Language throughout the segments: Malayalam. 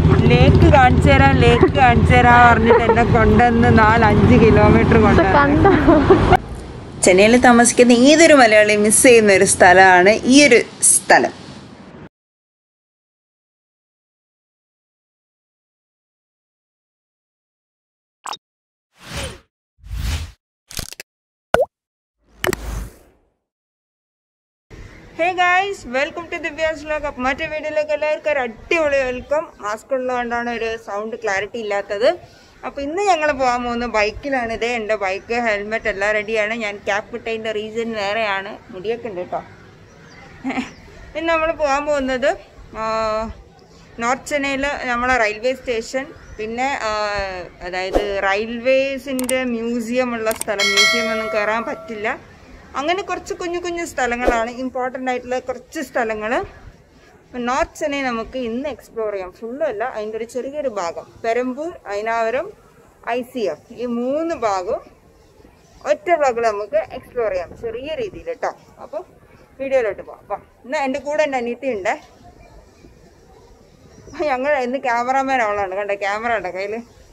ലേക്ക് കാണിച്ചു തരാം ലേക്ക് കാണിച്ചു തരാം പറഞ്ഞിട്ട് എന്നെ കൊണ്ടുവന്ന് നാല് അഞ്ച് കിലോമീറ്റർ കൊണ്ടുവന്നു കണ്ടോ ചെന്നൈയിൽ താമസിക്കുന്ന ഏതൊരു മലയാളിയും മിസ് ചെയ്യുന്ന ഒരു സ്ഥലമാണ് ഈ ഒരു സ്ഥലം hey guys welcome to Divya's vlog അപ്പം മറ്റേ വീഡിയോയിലേക്ക് എല്ലാവർക്കും ഒരു അടിപൊളി വെൽക്കം മാസ്ക് ഉള്ളതുകൊണ്ടാണ് ഒരു സൗണ്ട് ക്ലാരിറ്റി ഇല്ലാത്തത് അപ്പോൾ ഇന്ന് ഞങ്ങൾ പോകാൻ പോകുന്നത് ബൈക്കിലാണ് ഇതേ എൻ്റെ ബൈക്ക് ഹെൽമെറ്റ് എല്ലാം റെഡിയാണ് ഞാൻ ക്യാപ്പ് ഇട്ടതിൻ്റെ റീസൺ വേറെയാണ് മുടിയൊക്കെ ഉണ്ട് കേട്ടോ ഇന്ന് നമ്മൾ പോകാൻ പോകുന്നത് ആ, നോർത്ത് ചെന്നൈയിൽ നമ്മളെ റെയിൽവേ സ്റ്റേഷൻ പിന്നെ ആ, അതായത് റെയിൽവേസിൻ്റെ മ്യൂസിയം ഉള്ള സ്ഥലം മ്യൂസിയം ഒന്നും കയറാൻ പറ്റില്ല അങ്ങനെ കുറച്ച് കുഞ്ഞു കുഞ്ഞു സ്ഥലങ്ങളാണ് ഇമ്പോർട്ടൻ്റ് ആയിട്ടുള്ള കുറച്ച് സ്ഥലങ്ങൾ നോർത്ത് ചെന്നൈ നമുക്ക് ഇന്ന് എക്സ്പ്ലോർ ചെയ്യാം ഫുള്ളും അല്ല അതിൻ്റെ ഒരു ചെറിയൊരു ഭാഗം Perambur Ayanavaram I C F ഈ മൂന്ന് ഭാഗവും ഒറ്റ വ്ളോഗിൽ നമുക്ക് എക്സ്പ്ലോർ ചെയ്യാം ചെറിയ രീതിയിൽ കേട്ടോ അപ്പോൾ വീഡിയോയിലോട്ട് പോവാം അപ്പം എന്നാൽ എൻ്റെ കൂടെ എൻ്റെ അനിയത്തി ഉണ്ട് ഞങ്ങൾ ഇന്ന് ക്യാമറാമാൻ അവളാണ് കണ്ട ക്യാമറ ഉണ്ടോ കയ്യിൽ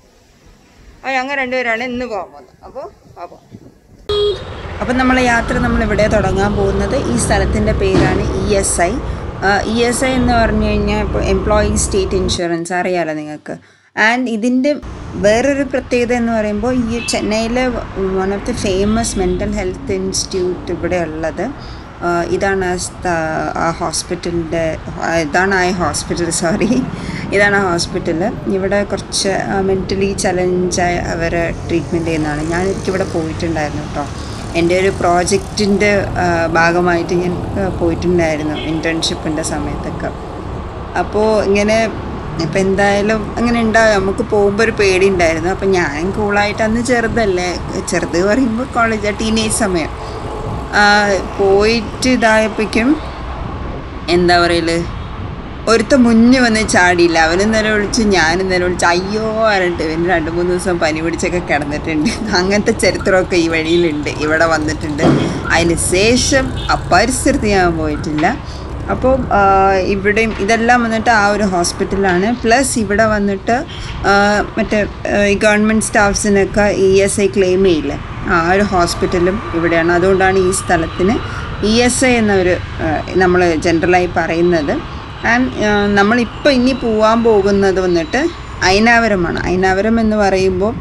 ആ ഞങ്ങൾ രണ്ടുപേരാണ് ഇന്ന് പോകാൻ പോകുന്നത് അപ്പോൾ അപ്പോൾ അപ്പം നമ്മളെ യാത്ര നമ്മൾ ഇവിടെ തുടങ്ങാൻ പോകുന്നത് ഈ സ്ഥലത്തിൻ്റെ പേരാണ് E S I E S I എന്ന് പറഞ്ഞു കഴിഞ്ഞാൽ ഇപ്പോൾ എംപ്ലോയി സ്റ്റേറ്റ് ഇൻഷുറൻസ് അറിയാലോ നിങ്ങൾക്ക് ആൻഡ് ഇതിൻ്റെ വേറൊരു പ്രത്യേകത എന്ന് പറയുമ്പോൾ ഈ ചെന്നൈയിലെ one of the famous mental health institute ഇവിടെ ഉള്ളത് ആ, ഇതാണ് ആ സ്ഥ- ആ ഹോസ്പിറ്റലിൻ്റെ ഇതാണ് ആ ഹോസ്പിറ്റൽ സോറി ഇതാണ് ആ ഹോസ്പിറ്റൽ ഇവിടെ കുറച്ച് മെൻ്റലി ചലഞ്ചായ അവരെ ട്രീറ്റ്മെൻറ്റ് ചെയ്യുന്നതാണ് ഞാൻ എനിക്കിവിടെ പോയിട്ടുണ്ടായിരുന്നു കേട്ടോ എൻ്റെ ഒരു പ്രോജക്റ്റിൻ്റെ ഭാഗമായിട്ട് ഞാൻ ആ, പോയിട്ടുണ്ടായിരുന്നു ഇൻറ്റേൺഷിപ്പിൻ്റെ സമയത്തൊക്കെ അപ്പോൾ ഇങ്ങനെ ഇപ്പം എന്തായാലും അങ്ങനെ ഉണ്ടാവും നമുക്ക് പോകുമ്പോൾ ഒരു പേടി ഉണ്ടായിരുന്നു അപ്പം ഞാൻ കൂളായിട്ട് അന്ന് ചെറുതല്ലേ ചെറുത് പറയുമ്പോൾ കോളേജ് ടീനേജ് സമയം ആ, പോയിട്ട് ഇതായപ്പോഴേക്കും എന്താ പറയല് ഒരുത്ത മുന്നേ വന്ന് ചാടിയില്ല അവനും നില വിളിച്ചു ഞാനും നില വിളിച്ചു അയ്യോ പറഞ്ഞിട്ട് പിന്നെ രണ്ട് മൂന്ന് ദിവസം പനി പിടിച്ചൊക്കെ കിടന്നിട്ടുണ്ട് അങ്ങനത്തെ ചരിത്രമൊക്കെ ഈ വഴിയിലുണ്ട് ഇവിടെ വന്നിട്ടുണ്ട് അതിന് ശേഷം ആ പരിസരത്ത് ഞാൻ പോയിട്ടില്ല അപ്പോൾ ഇവിടെയും ഇതെല്ലാം വന്നിട്ട് ആ ഒരു ഹോസ്പിറ്റലാണ് പ്ലസ് ഇവിടെ വന്നിട്ട് ആ, മറ്റേ ആ, ഈ ഗവൺമെൻറ് സ്റ്റാഫ്സിനൊക്കെ ഇ എസ് ഐ ക്ലെയിം ചെയ്യില്ലേ ആ ഒരു ഹോസ്പിറ്റലും ഇവിടെയാണ് അതുകൊണ്ടാണ് ഈ സ്ഥലത്തിന് ഇ എസ് ഐ എന്നൊരു നമ്മൾ ജനറലായി പറയുന്നത് ആൻഡ് നമ്മളിപ്പോൾ ഇനി പോവാൻ പോകുന്നത് വന്നിട്ട് അയനാവരമാണ് അയനാവരം എന്ന് പറയുമ്പോൾ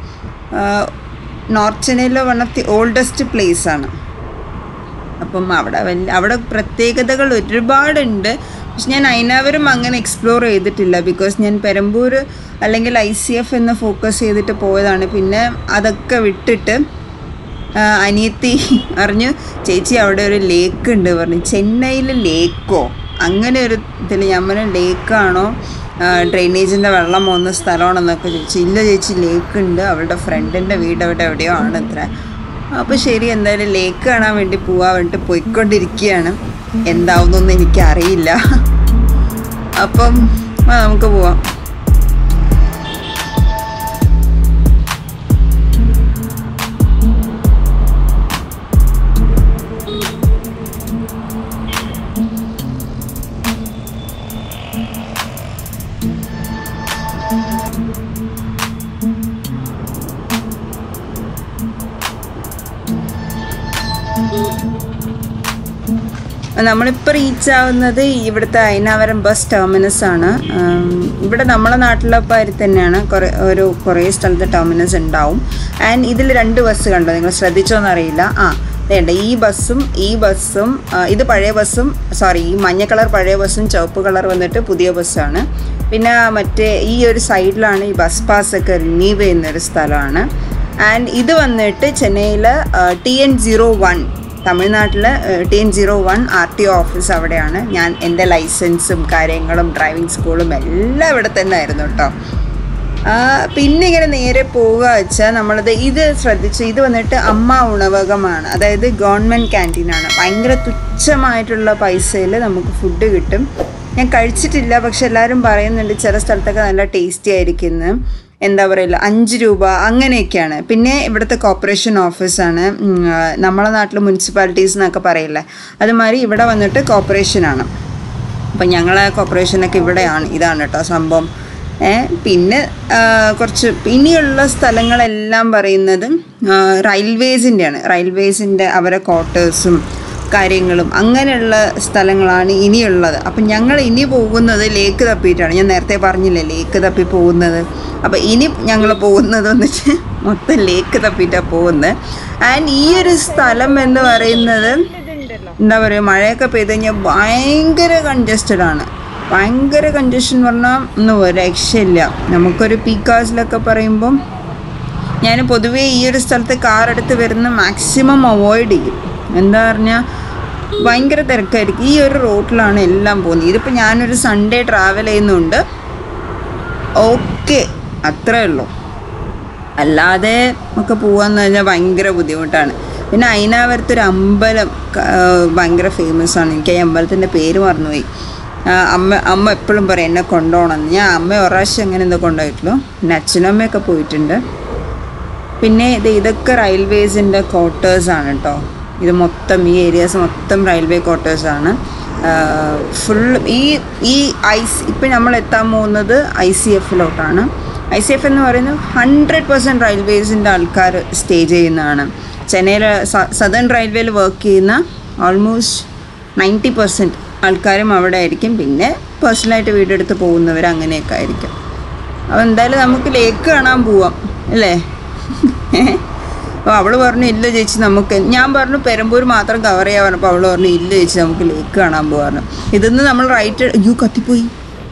നോർത്ത് ചെന്നൈയിലെ one of the oldest place ആണ് അപ്പം അവിടെ വലിയ അവിടെ പ്രത്യേകതകൾ ഒരുപാടുണ്ട് പക്ഷെ ഞാൻ അയനാവരം അങ്ങനെ എക്സ്പ്ലോർ ചെയ്തിട്ടില്ല ബിക്കോസ് ഞാൻ പെരമ്പൂർ അല്ലെങ്കിൽ ഐ സി എഫ് എന്ന് ഫോക്കസ് ചെയ്തിട്ട് പോയതാണ് പിന്നെ അതൊക്കെ വിട്ടിട്ട് ആ, അനിയത്തി പറഞ്ഞു ചേച്ചി അവിടെ ഒരു ലേക്ക് ഉണ്ട് പറഞ്ഞു ചെന്നൈയിൽ ലേക്കോ അങ്ങനെ ഒരു ഇതിൽ ഞാൻ പറഞ്ഞു ലേക്കാണോ ഡ്രെയിനേജിൻ്റെ വെള്ളം പോകുന്ന സ്ഥലമാണെന്നൊക്കെ ചോദിച്ചു ഇല്ല ചേച്ചി ലേക്ക് ഉണ്ട് അവളുടെ ഫ്രണ്ടിൻ്റെ വീട് അവിടെ എവിടെയോ ആണ് അത്ര അപ്പോൾ ശരി എന്തായാലും ലേക്ക് കാണാൻ വേണ്ടി പോവാൻ വേണ്ടിട്ട് പോയിക്കൊണ്ടിരിക്കുകയാണ് എന്താവുന്നൊന്നും എനിക്കറിയില്ല അപ്പം ആ, നമുക്ക് പോവാം നമ്മളിപ്പോൾ റീച്ച് ആവുന്നത് ഇവിടുത്തെ അയനാവരം ബസ് ടെർമിനസ് ആണ് ഉം, ഇവിടെ നമ്മളെ നാട്ടിലെ പാരി തന്നെയാണ് കുറേ ഒരു കുറേ സ്ഥലത്ത് ടെർമിനസ് ഉണ്ടാവും ആൻഡ് ഇതിൽ രണ്ട് ബസ് കണ്ടോ നിങ്ങൾ ശ്രദ്ധിച്ചോന്ന് അറിയില്ല ആ വേണ്ട ഈ ബസ്സും ഈ ബസ്സും ആ, ഇത് പഴയ ബസ്സും സോറി ഈ മഞ്ഞ കളർ പഴയ ബസ്സും ചുവപ്പ് കളർ വന്നിട്ട് പുതിയ ബസ്സാണ് പിന്നെ മറ്റേ ഈ ഒരു സൈഡിലാണ് ഈ ബസ് പാസ് ഒക്കെ റിന്യൂ ചെയ്യുന്ന ഒരു സ്ഥലമാണ് ആൻഡ് ഇത് വന്നിട്ട് ചെന്നൈയിൽ ടി എൻ സീറോ വൺ തമിഴ്നാട്ടിൽ T N zero one R T O office അവിടെയാണ് ഞാൻ എൻ്റെ ലൈസൻസും കാര്യങ്ങളും ഡ്രൈവിംഗ് സ്കൂളും എല്ലാം ഇവിടെ തന്നെ ആയിരുന്നു കേട്ടോ ആ, പിന്നെ ഇങ്ങനെ നേരെ പോവുക വെച്ചാൽ നമ്മളത് ഇത് ശ്രദ്ധിച്ച് ഇത് വന്നിട്ട് അമ്മ ഉണവകമാണ് അതായത് ഗവൺമെൻറ് ക്യാൻറ്റീനാണ് ഭയങ്കര തുച്ഛമായിട്ടുള്ള പൈസയിൽ നമുക്ക് ഫുഡ് കിട്ടും ഞാൻ കഴിച്ചിട്ടില്ല പക്ഷെ എല്ലാവരും പറയുന്നുണ്ട് ചില സ്ഥലത്തൊക്കെ നല്ല ടേസ്റ്റി ആയിരിക്കുന്നു എന്താ പറയില്ല അഞ്ച് രൂപ അങ്ങനെയൊക്കെയാണ് പിന്നെ ഇവിടുത്തെ കോർപ്പറേഷൻ ഓഫീസാണ് ഉം, ആ, നമ്മളെ നാട്ടിൽ മുനിസിപ്പാലിറ്റീസ് എന്നൊക്കെ പറയില്ലേ അതുമാതിരി ഇവിടെ വന്നിട്ട് കോർപ്പറേഷനാണ് അപ്പം ഞങ്ങളെ കോർപ്പറേഷനൊക്കെ ഇവിടെയാണ് ഇതാണ് കേട്ടോ സംഭവം ഏ, പിന്നെ ആ, കുറച്ച് ഇനിയുള്ള സ്ഥലങ്ങളെല്ലാം പറയുന്നത് ആ, റെയിൽവേസിൻ്റെയാണ് റെയിൽവേസിൻ്റെ അവരെ ക്വാർട്ടേഴ്സും കാര്യങ്ങളും അങ്ങനെയുള്ള സ്ഥലങ്ങളാണ് ഇനിയുള്ളത് അപ്പം ഞങ്ങൾ ഇനി പോകുന്നത് ലേക്ക് തപ്പിയിട്ടാണ് ഞാൻ നേരത്തെ പറഞ്ഞില്ലേ ലേക്ക് തപ്പി പോകുന്നത് അപ്പം ഇനി ഞങ്ങൾ പോകുന്നത് വെച്ചാൽ മൊത്തം ലേക്ക് തപ്പിയിട്ടാണ് പോകുന്നത് ആൻഡ് ഈ ഒരു സ്ഥലം എന്ന് പറയുന്നത് എന്താ പറയുക മഴയൊക്കെ പെയ്ത് കഴിഞ്ഞാൽ ഭയങ്കര കൺജസ്റ്റഡ് ആണ് ഭയങ്കര കൺജഷൻ പറഞ്ഞാൽ ഒന്നും ഒരു രക്ഷയില്ല നമുക്കൊരു പീക്കാസിലൊക്കെ പറയുമ്പം ഞാൻ പൊതുവേ ഈ ഒരു സ്ഥലത്ത് കാർ എടുത്ത് വരുന്ന മാക്സിമം അവോയ്ഡ് ചെയ്യും എന്താ പറഞ്ഞാൽ ഭയങ്കര തിരക്കായിരിക്കും ഈ ഒരു റോട്ടിലാണ് എല്ലാം പോകുന്നത് ഇതിപ്പോൾ ഞാനൊരു സൺഡേ ട്രാവൽ ചെയ്യുന്നുണ്ട് ഓക്കെ അത്രേ ഉള്ളൂ അല്ലാതെ ഒക്കെ പോകാന്ന് പറഞ്ഞാൽ ഭയങ്കര ബുദ്ധിമുട്ടാണ് പിന്നെ അതിനകത്തൊരു അമ്പലം ക- ആ, ഭയങ്കര ഫേമസ് ആണ് എനിക്ക് ഈ അമ്പലത്തിൻ്റെ പേര് മറന്നുപോയി ആ, അമ്മ അമ്മ എപ്പോഴും പറയും എന്നെ കൊണ്ടുപോകണം ഞാൻ അമ്മ ഒരു പ്രാവശ്യം അങ്ങനെ എന്തോ കൊണ്ടുപോയിട്ടുള്ളൂ പിന്നെ അച്ഛനും അമ്മയൊക്കെ പോയിട്ടുണ്ട് പിന്നെ ഇത് ഇതൊക്കെ റെയിൽവേസിൻ്റെ ക്വാർട്ടേഴ്സാണ് കേട്ടോ ഇത് മൊത്തം ഈ ഏരിയാസ് മൊത്തം റെയിൽവേ ക്വാർട്ടേഴ്സാണ് ഫുൾ ഈ ഈ ഐസ് ഇപ്പം നമ്മൾ എത്താൻ പോകുന്നത് ഐ സി എഫിലോട്ടാണ് ഐ സി എഫ് എന്ന് പറയുന്നത് ഹൺഡ്രഡ് പെർസെൻറ്റ് റെയിൽവേസിൻ്റെ ആൾക്കാർ സ്റ്റേ ചെയ്യുന്നതാണ് ചെന്നൈയിൽ സദേൺ റെയിൽവേയിൽ വർക്ക് ചെയ്യുന്ന ഓൾമോസ്റ്റ് നയൻറ്റി പെർസെൻറ്റ് ആൾക്കാരും അവിടെ ആയിരിക്കും പിന്നെ പേഴ്സണലായിട്ട് വീടെടുത്ത് പോകുന്നവർ അങ്ങനെയൊക്കെ ആയിരിക്കും അപ്പോൾ എന്തായാലും നമുക്ക് ലേക്ക് കാണാൻ പോവാം അല്ലേ അപ്പോൾ അവൾ പറഞ്ഞു ഇല്ല ചേച്ചി നമുക്ക് ഞാൻ പറഞ്ഞു പെരമ്പൂർ മാത്രം കവർ ചെയ്യാൻ പറഞ്ഞപ്പോൾ അവൾ പറഞ്ഞു ഇല്ല ചേച്ചി നമുക്ക് ലേക്ക് കാണാൻ പോവാന്ന് ഇതിന്ന് നമ്മൾ റൈറ്റ് അയ്യോ കത്തിപ്പോയി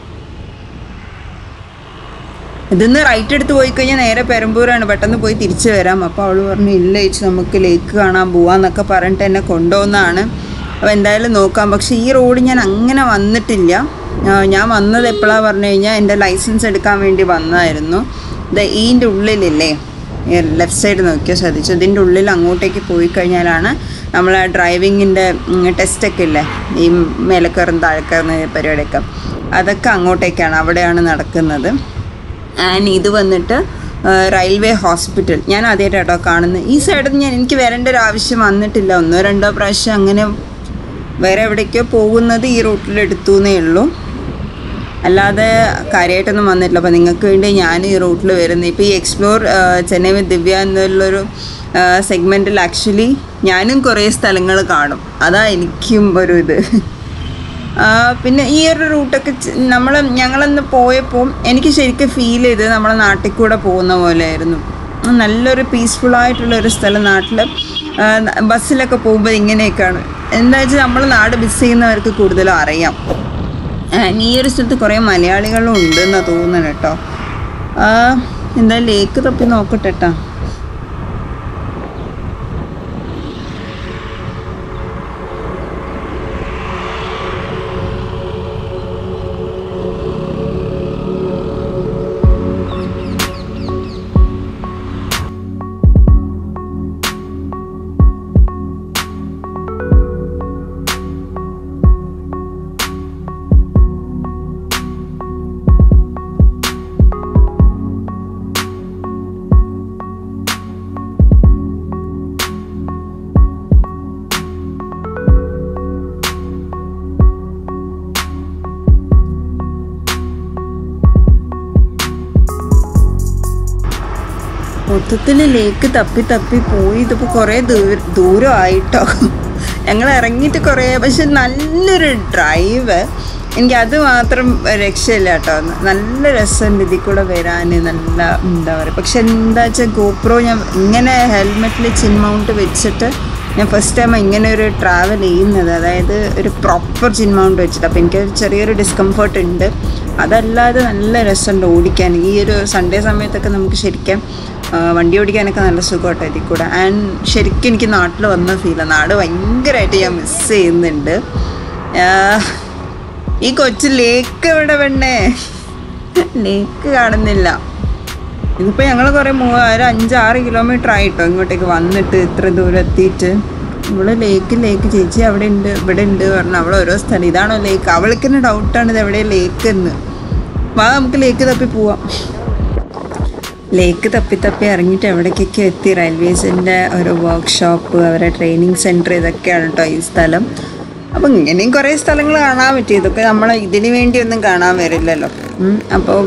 ഇതിന്ന് റൈറ്റ് എടുത്ത് പോയി കഴിഞ്ഞാൽ നേരെ പെരമ്പൂരാണ് പെട്ടെന്ന് പോയി തിരിച്ചു വരാം അപ്പോൾ അവൾ പറഞ്ഞു ഇല്ല ചേച്ചി നമുക്ക് ലേക്ക് കാണാൻ പോവാന്നൊക്കെ പറഞ്ഞിട്ട് എന്നെ കൊണ്ടുപോകുന്നതാണ് അപ്പോൾ എന്തായാലും നോക്കാം പക്ഷേ ഈ റോഡ് ഞാൻ അങ്ങനെ വന്നിട്ടില്ല ആ, ഞാൻ വന്നത് എപ്പോഴാണ് പറഞ്ഞു കഴിഞ്ഞാൽ എൻ്റെ ലൈസൻസ് എടുക്കാൻ വേണ്ടി വന്നതായിരുന്നു ഇത് ഈൻ്റെ ഉള്ളിലില്ലേ ലെഫ്റ്റ് സൈഡ് നോക്കിയോ ശ്രദ്ധിച്ചു ഇതിൻ്റെ ഉള്ളിൽ അങ്ങോട്ടേക്ക് പോയി കഴിഞ്ഞാലാണ് നമ്മൾ ഡ്രൈവിങ്ങിൻ്റെ ടെസ്റ്റൊക്കെ ഇല്ലേ ഈ മേലക്കയറും താഴെക്കയറുന്ന പരിപാടിയൊക്കെ അതൊക്കെ അങ്ങോട്ടേക്കാണ് അവിടെയാണ് നടക്കുന്നത് ആൻഡ് ഇത് വന്നിട്ട് റെയിൽവേ ഹോസ്പിറ്റൽ ഞാൻ ആദ്യമായിട്ട് കേട്ടോ കാണുന്നത് ഈ സൈഡിൽ ഞാൻ എനിക്ക് വരേണ്ട ഒരു ആവശ്യം വന്നിട്ടില്ല ഒന്നോ രണ്ടോ പ്രാവശ്യം അങ്ങനെ വേറെ എവിടേക്കോ പോകുന്നത് ഈ റൂട്ടിൽ എടുത്തു എന്നേ ഉള്ളൂ അല്ലാതെ കാര്യമായിട്ടൊന്നും വന്നിട്ടില്ല അപ്പോൾ നിങ്ങൾക്ക് വേണ്ടി ഞാൻ ഈ റൂട്ടിൽ വരുന്നത് ഇപ്പോൾ ഈ എക്സ്പ്ലോർ ചെന്നൈ വിത്ത് ദിവ്യ എന്നുള്ളൊരു സെഗ്മെൻറ്റിൽ ആക്ച്വലി ഞാനും കുറേ സ്ഥലങ്ങൾ കാണും അതാ എനിക്കും ഒരു ഇത് ആ, പിന്നെ ഈ ഒരു റൂട്ടൊക്കെ നമ്മൾ ഞങ്ങളന്ന് പോയപ്പോൾ എനിക്ക് ശരിക്കും ഫീൽ ചെയ്ത് നമ്മളെ നാട്ടിൽ കൂടെ പോകുന്ന പോലെയായിരുന്നു നല്ലൊരു പീസ്ഫുൾ ആയിട്ടുള്ള ഒരു സ്ഥലം നാട്ടിൽ ബസ്സിലൊക്കെ പോകുമ്പോൾ ഇങ്ങനെയൊക്കെയാണ് എന്താ വെച്ചാൽ നമ്മൾ നാട് മിസ് ചെയ്യുന്നവർക്ക് കൂടുതലും അറിയാം ആ, ഈ ഒരു സ്ഥലത്ത് കുറേ മലയാളികളും ഉണ്ടെന്നാണ് തോന്നുന്നത് കേട്ടോ ആ, എന്താ ലേക്ക് തപ്പി നോക്കട്ടെ കേട്ടോ മൊത്തത്തിൽ ലേക്ക് തപ്പി തപ്പി പോയി ഇതിപ്പോൾ കുറേ ദൂര ദൂരമായിട്ടോ ഞങ്ങൾ ഇറങ്ങിയിട്ട് കുറേ പക്ഷെ നല്ലൊരു ഡ്രൈവ് എനിക്ക് അത് മാത്രം രക്ഷയില്ല കേട്ടോ നല്ല രസമുണ്ട് ഇതിൽ കൂടെ വരാൻ നല്ല എന്താ പറയുക പക്ഷെ എന്താ വെച്ചാൽ ഗോപ്രോ ഞാൻ ഇങ്ങനെ ഹെൽമെറ്റിൽ ചിൻ മൗണ്ട് വെച്ചിട്ട് ഞാൻ ഫസ്റ്റ് ടൈം ഇങ്ങനെ ഒരു ട്രാവൽ ചെയ്യുന്നത് അതായത് ഒരു പ്രോപ്പർ ചിൻ മൗണ്ട് വെച്ചിട്ട് അപ്പോൾ എനിക്ക് ചെറിയൊരു ഡിസ്കംഫർട്ട് ഉണ്ട് അതല്ലാതെ നല്ല രസമുണ്ട് ഓടിക്കാൻ ഈ ഒരു സൺഡേ സമയത്തൊക്കെ നമുക്ക് ശരിക്കും ആ, വണ്ടി ഓടിക്കാനൊക്കെ നല്ല സുഖമാട്ടോ ഇതിൽ കൂടെ ആൻഡ് ശരിക്കും എനിക്ക് നാട്ടിൽ വന്ന ഫീലാണ് നാട് ഭയങ്കരമായിട്ട് ഞാൻ മിസ് ചെയ്യുന്നുണ്ട് ആ, ഈ കൊച്ചു ലേക്ക് എവിടെ പെണ്ണേ ലേക്ക് കാണുന്നില്ല ഇതിപ്പോൾ ഞങ്ങൾ കുറേ മൂവായിരം അഞ്ചാറ് കിലോമീറ്റർ ആയിട്ടോ ഇങ്ങോട്ടേക്ക് വന്നിട്ട് ഇത്ര ദൂരം എത്തിയിട്ട് ഇവിടെ ലേക്ക് ലേക്ക് ചേച്ചി അവിടെ ഉണ്ട് ഇവിടെ ഉണ്ട് പറഞ്ഞു അവൾ ഓരോ സ്ഥലം ഇതാണോ ലേക്ക് അവൾക്ക് തന്നെ ഡൗട്ടാണ് ഇത് എവിടെ ലേക്ക് എന്ന് വാ നമുക്ക് ലേക്ക് തപ്പി പോവാം ലേക്ക് തപ്പി തപ്പി ഇറങ്ങിയിട്ട് എവിടേക്കൊക്കെ എത്തി റെയിൽവേസിൻ്റെ ഒരു വർക്ക്ഷോപ്പ് അവരെ ട്രെയിനിങ് സെൻറ്റർ ഇതൊക്കെയാണ് കേട്ടോ ഈ സ്ഥലം അപ്പം ഇങ്ങനെയും കുറേ സ്ഥലങ്ങൾ കാണാൻ പറ്റി ഇതൊക്കെ നമ്മൾ ഇതിന് വേണ്ടിയൊന്നും കാണാൻ വരില്ലല്ലോ ഉം, അപ്പോൾ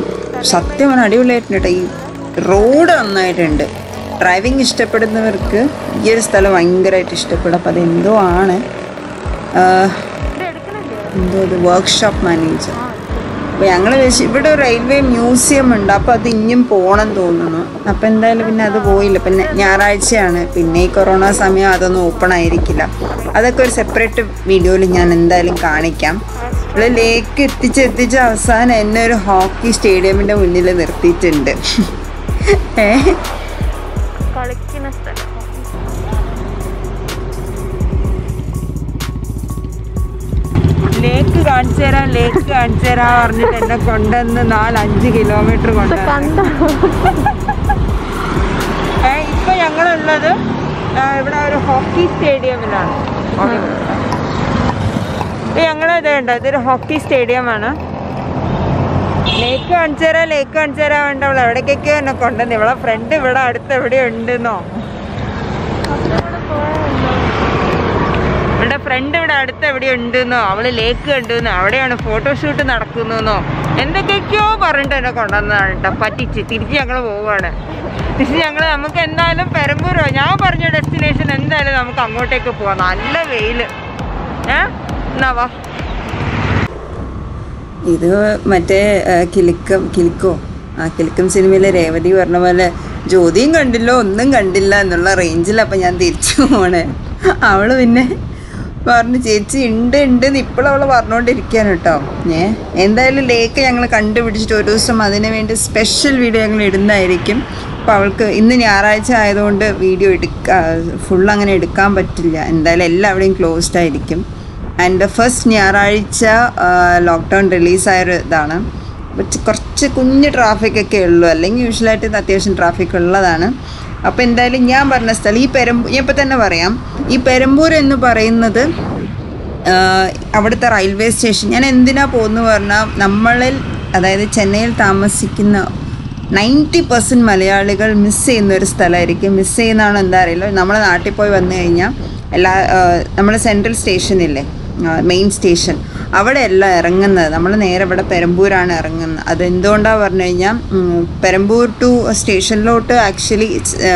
സത്യം അടിപൊളിയായിട്ടുണ്ട് കേട്ടോ ഈ റോഡ് നന്നായിട്ടുണ്ട് ഡ്രൈവിംഗ് ഇഷ്ടപ്പെടുന്നവർക്ക് ഈ ഒരു സ്ഥലം ഭയങ്കരമായിട്ട് ഇഷ്ടപ്പെടും അപ്പോൾ അതെന്തോ ആണ് ആഹ്, എന്തോ ഇത് വർക്ക്ഷോപ്പ് മാനേജർ അപ്പോൾ ഞങ്ങൾ വെച്ച് ഇവിടെ ഒരു റെയിൽവേ മ്യൂസിയം ഉണ്ട് അപ്പോൾ അത് ഇനിയും പോകണം തോന്നുന്നു അപ്പോൾ എന്തായാലും പിന്നെ അത് പോയില്ല പിന്നെ ഞായറാഴ്ചയാണ് പിന്നെ ഈ കൊറോണ സമയം അതൊന്നും ഓപ്പൺ ആയിരിക്കില്ല അതൊക്കെ ഒരു സെപ്പറേറ്റ് വീഡിയോയിൽ ഞാൻ എന്തായാലും കാണിക്കാം ഇവിടെ ലേക്ക് എത്തിച്ച് എത്തിച്ച് അവസാനം എന്നെ ഒരു ഹോക്കി സ്റ്റേഡിയമിൻ്റെ മുന്നിൽ നിർത്തിയിട്ടുണ്ട് ഏ കളിക്കുന്ന സ്ഥലം ലേക്ക് കാണിച്ചു തരാം ലേക്ക് കാണിച്ചു തരാം പറഞ്ഞിട്ട് എന്നെ കൊണ്ടുവന്ന് നാലഞ്ച് കിലോമീറ്റർ കൊണ്ടുവന്നു കണ്ടോ ഏ, ഇപ്പൊ ഞങ്ങളുള്ളത് ആ, ഇവിടെ ഒരു ഹോക്കി സ്റ്റേഡിയമിലാണ് ഇപ്പൊ ഞങ്ങൾ ഇത് ഉണ്ട് ഇതൊരു ഹോക്കി സ്റ്റേഡിയമാണ് ലേക്ക് കാണിച്ചു തരാം ലേക്ക് കാണിച്ചു തരാൻ വേണ്ട അവൾ എവിടേക്കൊക്കെയോ എന്നെ കൊണ്ടുവന്ന് ഇവളെ ഫ്രണ്ട് ഇവിടെ അടുത്ത് എവിടെ ഉണ്ടെന്നോ ഇവിടെ ഫ്രണ്ട് ഇവിടെ അടുത്ത് എവിടെ ഉണ്ടെന്നോ അവള് ലേക്ക് കണ്ടെന്നോ അവിടെയാണ് ഫോട്ടോഷൂട്ട് നടക്കുന്നോ എന്തൊക്കെയൊക്കെയോ പറഞ്ഞിട്ട് എന്നെ കൊണ്ടുവന്നതാണ് കേട്ടോ പറ്റിച്ച് തിരിച്ച് ഞങ്ങൾ പോവുകയാണ് തിരിച്ച് ഞങ്ങൾ നമുക്ക് എന്തായാലും പെരമ്പൂരോ ഞാൻ പറഞ്ഞ ഡെസ്റ്റിനേഷൻ എന്തായാലും നമുക്ക് അങ്ങോട്ടേക്ക് പോവാം നല്ല വെയില് ഏ എന്നാ വാ ഇത് മറ്റേ ആ, കിലുക്കം കിലുക്കോ ആ കിലുക്കം സിനിമയിലെ രേവതി പറഞ്ഞ പോലെ ജ്യോതിയും കണ്ടില്ല ഒന്നും കണ്ടില്ല എന്നുള്ള റേഞ്ചിൽ അപ്പം ഞാൻ തിരിച്ചു പോണേ അവള് പിന്നെ പറഞ്ഞു ചേച്ചി ഉണ്ട് ഉണ്ട് എന്ന് ഇപ്പോഴും അവൾ പറഞ്ഞുകൊണ്ടിരിക്കുകയാണ് കേട്ടോ ഏ എന്തായാലും ലേക്ക് ഞങ്ങൾ കണ്ടുപിടിച്ചിട്ട് ഒരു ദിവസം അതിന് വേണ്ടി സ്പെഷ്യൽ വീഡിയോ ഞങ്ങൾ ഇടുന്നതായിരിക്കും അപ്പോൾ അവൾക്ക് ഇന്ന് ഞായറാഴ്ച ആയതുകൊണ്ട് വീഡിയോ എടുക്കാ ഫുൾ അങ്ങനെ എടുക്കാൻ പറ്റില്ല എന്തായാലും എല്ലാവിടെയും ക്ലോസ്ഡ് ആയിരിക്കും ആൻഡ് ഫസ്റ്റ് ഞായറാഴ്ച ലോക്ക്ഡൗൺ റിലീസായൊരു ഇതാണ് പക്ഷെ കുറച്ച് കുഞ്ഞ് ട്രാഫിക് ഒക്കെ ഉള്ളൂ അല്ലെങ്കിൽ യൂഷ്വലായിട്ട് ഇത് അത്യാവശ്യം ട്രാഫിക് ഉള്ളതാണ് അപ്പോൾ എന്തായാലും ഞാൻ പറഞ്ഞ സ്ഥലം ഈ പെരമ്പൂർ ഞാൻ ഇപ്പം തന്നെ പറയാം ഈ പെരമ്പൂർ എന്ന് പറയുന്നത് ആഹ് അവിടുത്തെ റെയിൽവേ സ്റ്റേഷൻ ഞാൻ എന്തിനാ പോകുന്നു പറഞ്ഞാൽ നമ്മളിൽ അതായത് ചെന്നൈയിൽ താമസിക്കുന്ന നയൻറ്റി പെർസെൻറ്റ് മലയാളികൾ മിസ് ചെയ്യുന്ന ഒരു സ്ഥലമായിരിക്കും മിസ് ചെയ്യുന്നതാണ് എന്താ അറിയില്ല നമ്മളെ നാട്ടിൽ പോയി വന്നു കഴിഞ്ഞാൽ എല്ലാ നമ്മൾ സെൻട്രൽ സ്റ്റേഷനില്ലേ മെയിൻ സ്റ്റേഷൻ അവിടെ അല്ല ഇറങ്ങുന്നത് നമ്മൾ നേരെ ഇവിടെ പെരമ്പൂരാണ് ഇറങ്ങുന്നത് അത് എന്തുകൊണ്ടാണ് പറഞ്ഞു കഴിഞ്ഞാൽ ഉം, പെരമ്പൂർ ടു സ്റ്റേഷനിലോട്ട് ആക്ച്വലി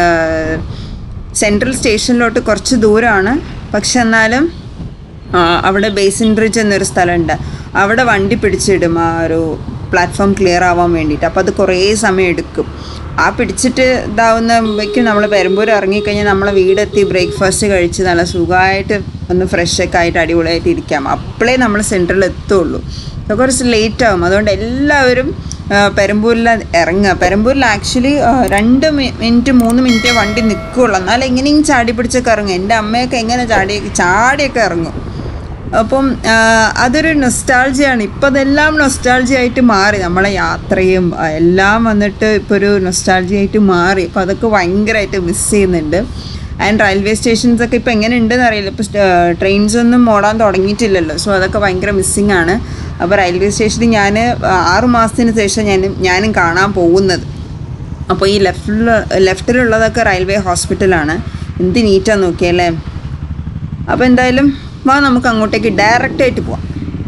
സെൻട്രൽ സ്റ്റേഷനിലോട്ട് കുറച്ച് ദൂരമാണ് പക്ഷെ എന്നാലും ആ, അവിടെ ബേസിൻ ബ്രിഡ്ജ് എന്നൊരു സ്ഥലമുണ്ട് അവിടെ വണ്ടി പിടിച്ചിടും ആ ഒരു പ്ലാറ്റ്ഫോം ക്ലിയർ ആവാൻ വേണ്ടിയിട്ട് അപ്പോൾ അത് കുറേ സമയം എടുക്കും ആ പിടിച്ചിട്ട് ഇതാവുമ്പോഴേക്കും നമ്മൾ പെരമ്പൂർ ഇറങ്ങിക്കഴിഞ്ഞാൽ നമ്മളെ വീടെത്തി ബ്രേക്ക്ഫാസ്റ്റ് കഴിച്ച് നല്ല സുഖമായിട്ട് ഒന്ന് ഫ്രഷ് ഒക്കെ ആയിട്ട് അടിപൊളിയായിട്ട് ഇരിക്കാം അപ്പോഴേ നമ്മൾ സെൻട്രൽ എത്തുള്ളൂ അപ്പോൾ കുറച്ച് ലേറ്റ് ആവും അതുകൊണ്ട് എല്ലാവരും ആ, പെരമ്പൂരിൽ ഇറങ്ങുക പെരമ്പൂരിൽ ആക്ച്വലി രണ്ട് മി- മിനിറ്റ് മൂന്ന് മിനിറ്റേ വണ്ടി നിൽക്കുകയുള്ളൂ എന്നാൽ എങ്ങനെയും ചാടി പിടിച്ചൊക്കെ ഇറങ്ങും എൻ്റെ അമ്മയൊക്കെ എങ്ങനെ ചാടി ചാടിയൊക്കെ ഇറങ്ങും അപ്പം ആ, അതൊരു നൊസ്റ്റാൾജിയാണ് ഇപ്പം അതെല്ലാം നൊസ്റ്റാൾജി ആയിട്ട് മാറി നമ്മളെ യാത്രയും ആ, എല്ലാം വന്നിട്ട് ഇപ്പോൾ ഒരു നൊസ്റ്റാൾജി ആയിട്ട് മാറി അപ്പോൾ അതൊക്കെ ഭയങ്കരമായിട്ട് മിസ് ചെയ്യുന്നുണ്ട് ആൻഡ് റെയിൽവേ സ്റ്റേഷൻസ് ഒക്കെ ഇപ്പോൾ എങ്ങനെ ഉണ്ടെന്ന് അറിയില്ല ഇപ്പോൾ ട്രെയിൻസ് ഒന്നും ഓടാൻ തുടങ്ങിയിട്ടില്ലല്ലോ സോ അതൊക്കെ ഭയങ്കര മിസ്സിങ് ആണ് അപ്പോൾ റെയിൽവേ സ്റ്റേഷനിൽ ഞാൻ ആറു മാസത്തിന് ശേഷം ഞാൻ ഞാനും കാണാൻ പോകുന്നത് അപ്പോൾ ഈ ലെഫ്റ്റിൽ ലെഫ്റ്റിലുള്ളതൊക്കെ റെയിൽവേ ഹോസ്പിറ്റലാണ് എന്ത് നീറ്റാന്ന് നോക്കിയല്ലേ അപ്പോൾ എന്തായാലും വാ നമുക്ക് അങ്ങോട്ടേക്ക് ഡയറക്റ്റ് ആയിട്ട് പോവാം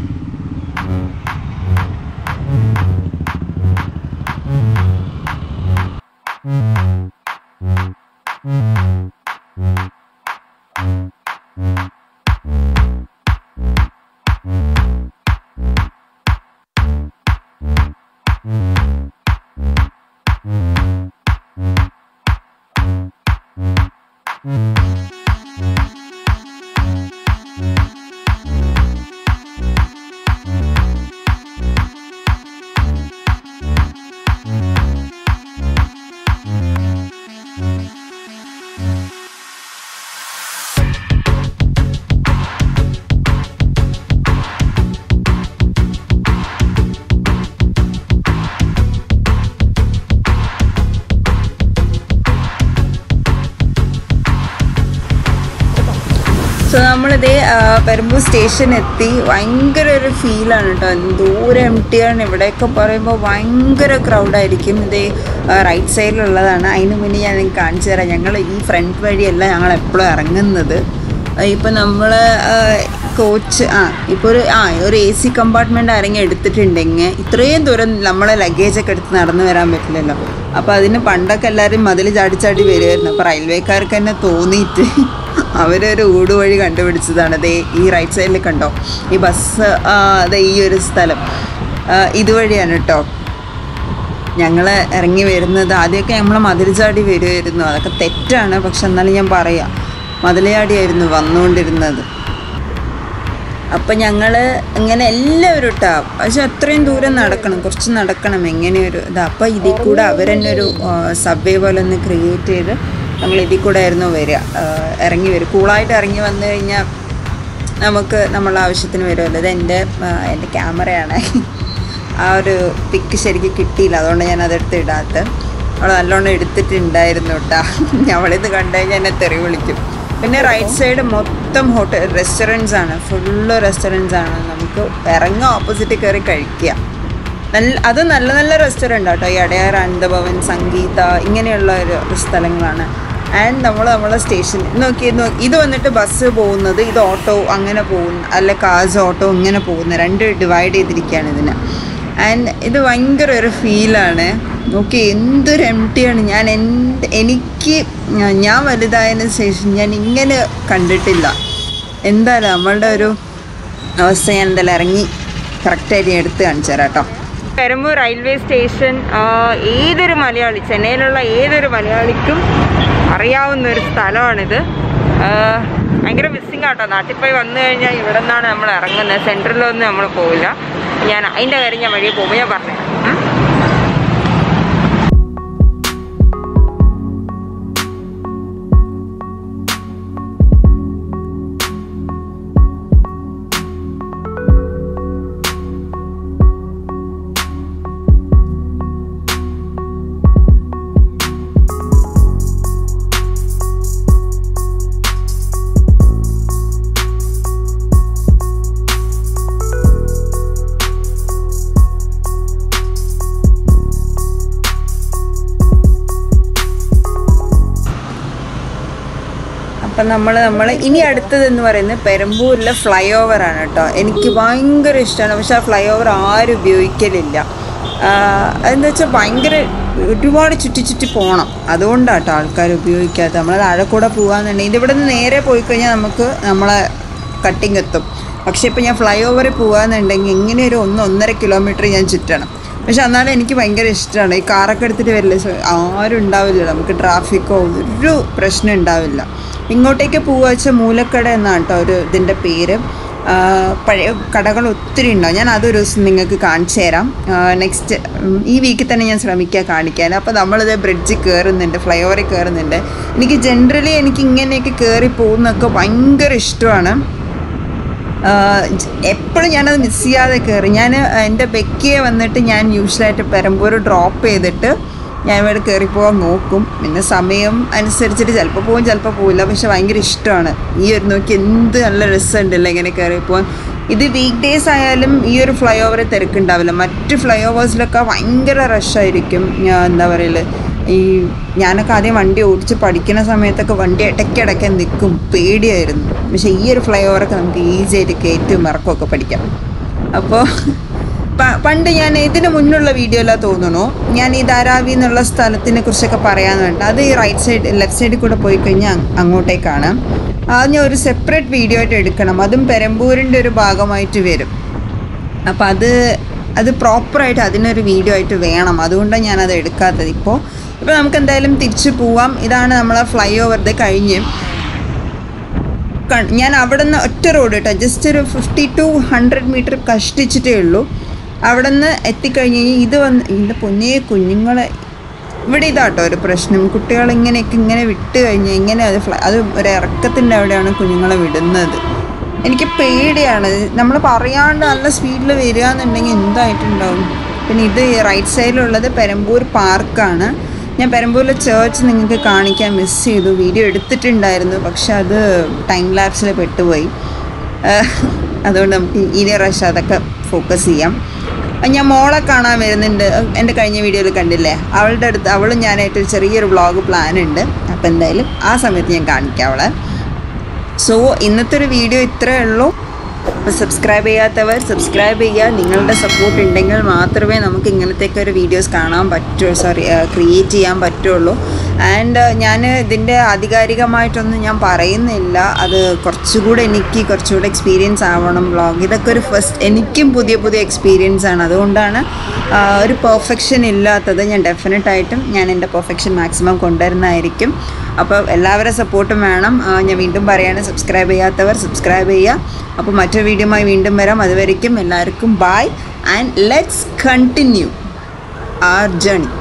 സോ നമ്മളിതേ ആ, പെരുമ്പൂർ സ്റ്റേഷൻ എത്തി ഭയങ്കര ഒരു ഫീലാണ് കേട്ടോ എന്തോരം എം ടി ആണ് ഇവിടെയൊക്കെ പറയുമ്പോൾ ഭയങ്കര ക്രൗഡായിരിക്കും ഇതേ റൈറ്റ് സൈഡിലുള്ളതാണ് അതിന് മുന്നേ ഞാൻ നിങ്ങൾക്ക് കാണിച്ചു തരാം ഞങ്ങൾ ഈ ഫ്രണ്ട് വഴിയല്ല ഞങ്ങൾ എപ്പോഴും ഇറങ്ങുന്നത് ഇപ്പം നമ്മൾ കോച്ച് ആ ഇപ്പോൾ ഒരു ആ ഒരു എ സി കമ്പാർട്ട്മെൻറ്റ് ആരെങ്കിലും എടുത്തിട്ടുണ്ടെങ്കിൽ ഇത്രയും ദൂരം നമ്മളെ ലഗേജൊക്കെ എടുത്ത് നടന്നു വരാൻ പറ്റില്ലല്ലോ അപ്പോൾ അതിന് പണ്ടൊക്കെ എല്ലാവരും മതിൽ ചാടി ചാടി വരുമായിരുന്നു അപ്പോൾ റെയിൽവേക്കാർക്ക് തന്നെ തോന്നിയിട്ട് അവരൊരു ഊടുവഴി കണ്ടുപിടിച്ചതാണ് ദേ ഈ റൈറ്റ് സൈഡിൽ കണ്ടോ ഈ ബസ് അതെ ഈ ഒരു സ്ഥലം ആ, ഇതുവഴിയാണ് കേട്ടോ ഞങ്ങൾ ഇറങ്ങി വരുന്നത് ആദ്യമൊക്കെ നമ്മൾ മതിൽ ചാടി വരുമായിരുന്നു അതൊക്കെ തെറ്റാണ് പക്ഷെ എന്നാലും ഞാൻ പറയാം മതിലയാടിയായിരുന്നു വന്നുകൊണ്ടിരുന്നത് അപ്പം ഞങ്ങൾ ഇങ്ങനെ എല്ലാവരും ഇട്ടാ പക്ഷെ അത്രയും ദൂരം നടക്കണം കുറച്ച് നടക്കണം എങ്ങനെ ഒരു ഇത് അപ്പം ഇതിൽ കൂടെ അവരെന്നെ ഒരു സബ്വേ പോലെ ഒന്ന് ക്രിയേറ്റ് ചെയ്ത് നമ്മൾ ഇതിൽ കൂടെ ആയിരുന്നു വരിക ആ, ഇറങ്ങി വരും കൂളായിട്ട് ഇറങ്ങി വന്നു കഴിഞ്ഞാൽ നമുക്ക് നമ്മളെ ആവശ്യത്തിന് വരുമല്ലോ ഇത് എൻ്റെ ആ, എൻ്റെ ക്യാമറയാണ് ആ ഒരു പിക്ക് ശരിക്കും കിട്ടിയില്ല അതുകൊണ്ട് ഞാൻ അതെടുത്ത് ഇടാത്ത അവൾ നല്ലോണം എടുത്തിട്ടുണ്ടായിരുന്നു കേട്ടാ അവളിത് കണ്ടു കഴിഞ്ഞാൽ എന്നെ തെറി വിളിക്കും പിന്നെ റൈറ്റ് സൈഡ് മൊത്തം ഹോട്ടൽ റെസ്റ്റോറൻറ്റ്സ് ആണ് ഫുള്ള് റെസ്റ്റോറൻറ്റ്സ് ആണ് നമുക്ക് ഇറങ്ങുക ഓപ്പോസിറ്റ് കയറി കഴിക്കുക നല്ല അത് നല്ല നല്ല റെസ്റ്റോറൻ്റ് ആട്ടോ ഈ അടയാർ അനന്തഭവൻ സംഗീത ഇങ്ങനെയുള്ള ഒരു സ്ഥലങ്ങളാണ് ആൻഡ് നമ്മൾ നമ്മളെ സ്റ്റേഷൻ നോക്കി നോ- ഇത് വന്നിട്ട് ബസ് പോകുന്നത് ഇത് ഓട്ടോ അങ്ങനെ പോകുന്ന അല്ല കാസ് ഓട്ടോ ഇങ്ങനെ പോകുന്ന രണ്ട് ഡിവൈഡ് ചെയ്തിരിക്കുകയാണ് ഇതിന് ആൻഡ് ഇത് ഭയങ്കര ഒരു ഫീലാണ് നോക്കി എന്തൊരു എം ആണ് ഞാൻ എന്ത് എനിക്ക് ഞാ- ഞാൻ വലുതായതിനു ശേഷം ഞാൻ ഇങ്ങനെ കണ്ടിട്ടില്ല എന്തായാലും നമ്മളുടെ ഒരു അവസ്ഥ ഞാൻ എന്തായാലും ഇറങ്ങി കറക്റ്റായിട്ട് ഞാൻ എടുത്ത് കാണിച്ചു തരാം കേട്ടോ പെരമ്പൂർ റെയിൽവേ സ്റ്റേഷൻ ഏതൊരു മലയാളി ചെന്നൈയിലുള്ള ഏതൊരു മലയാളിക്കും അറിയാവുന്ന ഒരു സ്ഥലമാണിത് ആ, ഭയങ്കര മിസ്സിങ് ആട്ടോ നാട്ടിൽ പോയി വന്നു കഴിഞ്ഞാൽ ഇവിടെ നിന്നാണ് നമ്മൾ ഇറങ്ങുന്നത് സെൻട്രലിലൊന്നും നമ്മൾ പോവില്ല ഞാൻ അതിൻ്റെ കാര്യം ഞാൻ വഴിയെ പോകുമ്പോൾ ഞാൻ പറഞ്ഞു അപ്പം നമ്മൾ നമ്മൾ ഇനി അടുത്തതെന്ന് പറയുന്നത് പെരമ്പൂരിലെ ഫ്ലൈ ഓവർ ആണ് കേട്ടോ എനിക്ക് ഭയങ്കര ഇഷ്ടമാണ് പക്ഷെ ആ ഫ്ലൈ ഓവർ ആരും ഉപയോഗിക്കലില്ല അതെന്താ വെച്ചാൽ ഭയങ്കര ഒരുപാട് ചുറ്റി ചുറ്റി പോകണം അതുകൊണ്ടാണ് കേട്ടോ ആൾക്കാർ ഉപയോഗിക്കാത്ത നമ്മൾ താഴെ കൂടെ പോകാന്നുണ്ടെങ്കിൽ ഇതിവിടെ നിന്ന് നേരെ പോയി കഴിഞ്ഞാൽ നമുക്ക് നമ്മളെ കട്ടിങ് എത്തും പക്ഷേ ഇപ്പം ഞാൻ ഫ്ലൈ ഓവറിൽ പോകാന്നുണ്ടെങ്കിൽ ഇങ്ങനെ ഒരു ഒന്ന് ഒന്നര കിലോമീറ്റർ ഞാൻ ചുറ്റണം പക്ഷെ എന്നാലും എനിക്ക് ഭയങ്കര ഇഷ്ടമാണ് ഈ കാറൊക്കെ എടുത്തിട്ട് വരില്ല സോ ആരും ഉണ്ടാവില്ല നമുക്ക് ട്രാഫിക്കോ ഒരു പ്രശ്നം ഉണ്ടാവില്ല ഇങ്ങോട്ടേക്ക് പോവുക വെച്ചാൽ മൂലക്കട എന്നാണ് കേട്ടോ ഒരു ഇതിൻ്റെ പേര് ആ, പഴയ കടകൾ ഒത്തിരി ഉണ്ടാവും ഞാൻ അതൊരു ദിവസം നിങ്ങൾക്ക് കാണിച്ചു തരാം നെക്സ്റ്റ് ഈ വീക്കിൽ തന്നെ ഞാൻ ശ്രമിക്കാം കാണിക്കാൻ അപ്പോൾ നമ്മളിത് ബ്രിഡ്ജിൽ കയറുന്നുണ്ട് ഫ്ലൈ ഓവറിൽ കയറുന്നുണ്ട് എനിക്ക് ജനറലി എനിക്ക് ഇങ്ങനെയൊക്കെ കയറി പോകുന്നതൊക്കെ ഭയങ്കര ഇഷ്ടമാണ് എപ്പോഴും ഞാനത് മിസ് ചെയ്യാതെ കയറി ഞാൻ എൻ്റെ ബെക്കിയെ വന്നിട്ട് ഞാൻ യൂഷ്വലായിട്ട് പെരമ്പൂർ ഡ്രോപ്പ് ചെയ്തിട്ട് ഞാൻ ഇവിടെ കയറി പോകാൻ നോക്കും പിന്നെ സമയം അനുസരിച്ചിട്ട് ചിലപ്പോൾ പോകും ചിലപ്പോൾ പോകില്ല പക്ഷെ ഭയങ്കര ഇഷ്ടമാണ് ഈ ഒരു നോക്കി എന്ത് നല്ല രസമുണ്ടല്ലോ ഇങ്ങനെ കയറി പോകാൻ ഇത് വീക്ക് ഡേയ്സ് ആയാലും ഈ ഒരു ഫ്ലൈ ഓവറിൽ തിരക്കുണ്ടാവില്ല മറ്റ് ഫ്ലൈ ഓവേഴ്സിലൊക്കെ ഭയങ്കര റഷായിരിക്കും ഞാൻ എന്താ പറയല് ഈ ഞാനൊക്കെ ആദ്യം വണ്ടി ഓടിച്ച് പഠിക്കുന്ന സമയത്തൊക്കെ വണ്ടി ഇടയ്ക്കിടയ്ക്ക് നിൽക്കും പേടിയായിരുന്നു പക്ഷേ ഈ ഒരു ഫ്ലൈ ഓവറൊക്കെ നമുക്ക് ഈസി ആയിട്ട് കയറ്റും ഇറക്കമൊക്കെ പഠിക്കാം അപ്പോൾ പണ്ട് ഞാൻ ഇതിന് മുന്നുള്ള വീഡിയോയിലാ തോന്നുന്നു ഞാൻ ഈ ധാരാവി എന്നുള്ള സ്ഥലത്തിനെ കുറിച്ചൊക്കെ പറയാമെന്ന് വേണ്ട അത് ഈ റൈറ്റ് സൈഡ് ലെഫ്റ്റ് സൈഡിൽ കൂടെ പോയി കഴിഞ്ഞാൽ അങ്ങോട്ടേക്കാണ് അത് ഞാൻ ഒരു സെപ്പറേറ്റ് വീഡിയോ ആയിട്ട് എടുക്കണം അതും പെരമ്പൂരിൻ്റെ ഒരു ഭാഗമായിട്ട് വരും അപ്പം അത് അത് പ്രോപ്പറായിട്ട് അതിനൊരു വീഡിയോ ആയിട്ട് വേണം അതുകൊണ്ടാണ് ഞാനത് എടുക്കാത്തത് ഇപ്പോൾ ഇപ്പോൾ നമുക്ക് എന്തായാലും തിരിച്ചു പോവാം ഇതാണ് നമ്മളെ ഫ്ലൈ ഓവർ കഴിഞ്ഞ് ക- ഞാൻ അവിടെ നിന്ന് ഒറ്റ റോഡ് കേട്ടോ ജസ്റ്റ് ഒരു ഫിഫ്റ്റി ടു ഹൺഡ്രഡ് മീറ്റർ കഷ്ടിച്ചിട്ടേ ഉള്ളൂ അവിടെ നിന്ന് എത്തിക്കഴിഞ്ഞ് കഴിഞ്ഞാൽ ഇത് വന്ന് ഇതിൻ്റെ പൊന്നേ കുഞ്ഞുങ്ങളെ ഇവിടെ ഇതാട്ടോ ഒരു പ്രശ്നം കുട്ടികൾ ഇങ്ങനെയൊക്കെ ഇങ്ങനെ വിട്ട് കഴിഞ്ഞാൽ ഇങ്ങനെ അത് ഫ്ല അത് ഒരു ഇറക്കത്തിൻ്റെ അവിടെയാണ് കുഞ്ഞുങ്ങളെ വിടുന്നത് എനിക്ക് പേടിയാണ് നമ്മൾ പറയാണ്ട് നല്ല സ്പീഡിൽ വരിക എന്നുണ്ടെങ്കിൽ എന്തായിട്ടുണ്ടാവും പിന്നെ ഇത് റൈറ്റ് സൈഡിലുള്ളത് പെരമ്പൂർ പാർക്കാണ് ഞാൻ പെരമ്പൂരിലെ ചേർച്ച് നിങ്ങൾക്ക് കാണിക്കാൻ മിസ് ചെയ്തു വീഡിയോ എടുത്തിട്ടുണ്ടായിരുന്നു പക്ഷെ അത് ടൈം ലാപ്സിൽ പെട്ടുപോയി ആഹ് അതുകൊണ്ട് നമുക്ക് ഇനി പ്രാവശ്യം അതൊക്കെ ഫോക്കസ് ചെയ്യാം അഹ് ഞാൻ മോളെ കാണാൻ വരുന്നുണ്ട് എൻ്റെ കഴിഞ്ഞ വീഡിയോയിൽ കണ്ടില്ലേ അവളുടെ അടുത്ത് അവളും ഞാനായിട്ട് ഒരു ചെറിയൊരു വ്ളോഗ് പ്ലാൻ ഉണ്ട് അപ്പോൾ എന്തായാലും ആ സമയത്ത് ഞാൻ കാണിക്കാം അവളെ സോ ഇന്നത്തെ ഒരു വീഡിയോ ഇത്രയേ ഉള്ളൂ അപ്പോൾ സബ്സ്ക്രൈബ് ചെയ്യാത്തവർ സബ്സ്ക്രൈബ് ചെയ്യുക നിങ്ങളുടെ സപ്പോർട്ട് ഉണ്ടെങ്കിൽ മാത്രമേ നമുക്ക് ഇങ്ങനത്തെയൊക്കെ ഒരു വീഡിയോസ് കാണാൻ പറ്റൂ സോറി ക്രിയേറ്റ് ചെയ്യാൻ പറ്റുള്ളൂ ആൻഡ് ഞാൻ ഇതിൻ്റെ ആധികാരികമായിട്ടൊന്നും ഞാൻ പറയുന്നില്ല അത് കുറച്ചുകൂടെ എനിക്ക് കുറച്ചുകൂടെ എക്സ്പീരിയൻസ് ആവണം വ്ളോഗ് ഇതൊക്കെ ഒരു ഫസ്റ്റ് എനിക്കും പുതിയ പുതിയ എക്സ്പീരിയൻസ് ആണ് അതുകൊണ്ടാണ് ആ, ഒരു പെർഫെക്ഷൻ ഇല്ലാത്തത് ഞാൻ ഡെഫിനറ്റായിട്ടും ഞാൻ എൻ്റെ പെർഫെക്ഷൻ മാക്സിമം കൊണ്ടുവരുന്നതായിരിക്കും അപ്പോൾ എല്ലാവരുടെ സപ്പോർട്ടും വേണം ആ, ഞാൻ വീണ്ടും പറയാണ് സബ്സ്ക്രൈബ് ചെയ്യാത്തവർ സബ്സ്ക്രൈബ് ചെയ്യുക അപ്പോൾ മറ്റൊരു വീഡിയോയുമായി വീണ്ടും വരാം അതുവരയ്ക്കും എല്ലാവർക്കും bye and let's continue our journey